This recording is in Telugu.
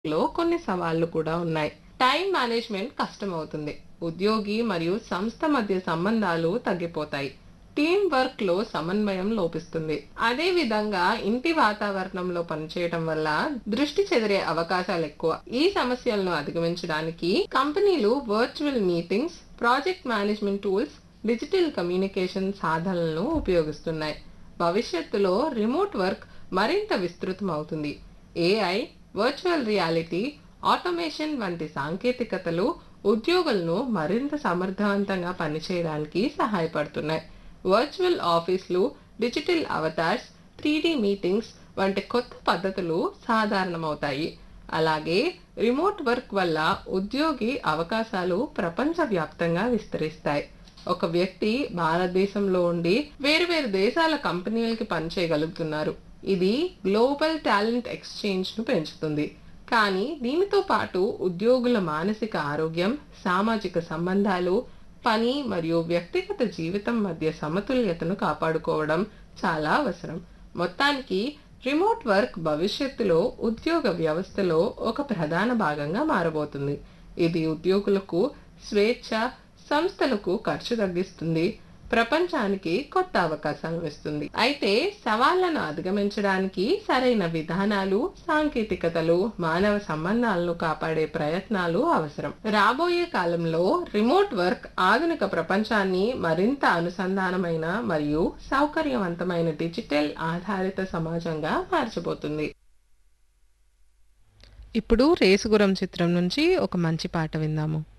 లో కొన్ని సవాళ్లు కూడా ఉన్నాయి టైం మేనేజ్మెంట్ కష్టమవుతుంది ఉద్యోగి మరియు సంస్థ మధ్య సంబంధాలు తగ్గిపోతాయి టీం వర్క్ లో సమన్వయం లోపిస్తుంది అదే విధంగా ఇంటి వాతావరణంలో పనిచేయడం వల్ల దృష్టి చెదిరే అవకాశాలు ఎక్కువ ఈ సమస్యలను అధిగమించడానికి కంపెనీలు virtual meetings project management tools digital communication సాధనలను ఉపయోగిస్తున్నాయి భవిష్యత్తులో రిమోట్ వర్క్ మరింత విస్తృతం అవుతుంది ఏఐ వర్చువల్ రియాలిటీ ఆటోమేషన్ వంటి సాంకేతికతలు ఉద్యోగులను మరింత సమర్థవంతంగా పనిచేయడానికి సహాయపడుతున్నాయి వర్చువల్ ఆఫీసులు డిజిటల్ అవతార్స్ త్రీ మీటింగ్స్ వంటి కొత్త పద్ధతులు సాధారణమవుతాయి అలాగే రిమోట్ వర్క్ వల్ల ఉద్యోగి అవకాశాలు ప్రపంచవ్యాప్తంగా విస్తరిస్తాయి ఒక వ్యక్తి భారతదేశంలో ఉండి వేరువేరు దేశాల కంపెనీలకి పనిచేయగలుగుతున్నారు ఇది గ్లోబల్ టాలెంట్ ఎక్స్చేంజ్ ను పెంచుతుంది కానీ దీనితో పాటు ఉద్యోగుల మానసిక ఆరోగ్యం సామాజిక సంబంధాలు పని మరియు వ్యక్తిగత జీవితం మధ్య సమతుల్యతను కాపాడుకోవడం చాలా అవసరం మొత్తానికి రిమోట్ వర్క్ భవిష్యత్తులో ఉద్యోగ వ్యవస్థలో ఒక ప్రధాన భాగంగా మారబోతుంది ఇది ఉద్యోగులకు స్వేచ్ఛ సంస్థలకు ఖర్చు తగ్గిస్తుంది ప్రపంచానికి కొత్త అవకాశాలను ఇస్తుంది అయితే సవాళ్లను అధిగమించడానికి సరైన విధానాలు సాంకేతికతలు మానవ సంబంధాలను కాపాడే ప్రయత్నాలు అవసరం రాబోయే కాలంలో రిమోట్ వర్క్ ఆధునిక ప్రపంచాన్ని మరింత అనుసంధానమైన మరియు సౌకర్యవంతమైన డిజిటల్ ఆధారిత సమాజంగా మార్చబోతుంది ఇప్పుడు రేసుగురం చిత్రం నుంచి ఒక మంచి పాట విందాము